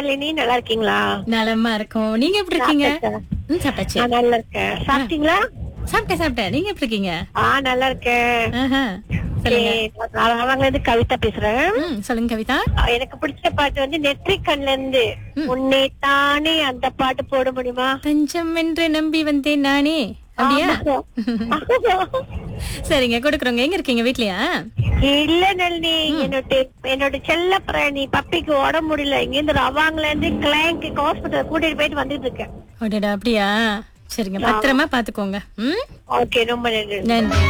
நளினி நல்லா இருக்கீங்களா நலமா இருக்கோம் நீங்க எப்படி இருக்கீங்க சாப்பிட்டாச்சா? ம், சாப்பிட்டாச்சு நான் நல்லா இருக்கேன் சாப்பிட்டீங்களா சாப்பிட்டேன் சாப்பிட்டேன் நீங்க எப்படி இருக்கீங்க ஆ நல்லா இருக்கேன் ஆஹா. சொல்லுங்க சரி, நான் அவங்கள இருந்து கவிதா பேசுறேன் ம், சொல்லுங்க கவிதா எனக்கு பிடிச்ச பாட்டு வந்து நெற்றிக்கண்ல இருந்து உன்னை தானே அந்த பாட்டு போட முடியுமா தஞ்சம் என்று நம்பி வந்தேன் நானே அப்படியா சரிங்க கொடுக்குறோங்க எங்க இருக்கீங்க வீட்லயா இல்ல நளினி என்னோட என்னோட செல்ல பிராணி பப்பிக்கு உடம்பு முடியல இங்க இருந்து ரவாங்கல இருந்து கிளைங்க்கு ஹாஸ்பிட்டல் கூட்டிட்டு போயிட்டு வந்துட்டு இருக்கேன் ஓடடா அப்படியா சரிங்க பத்திரமா பாத்துக்கோங்க ம் ஓகே ரொம்ப நன்றி நன்றி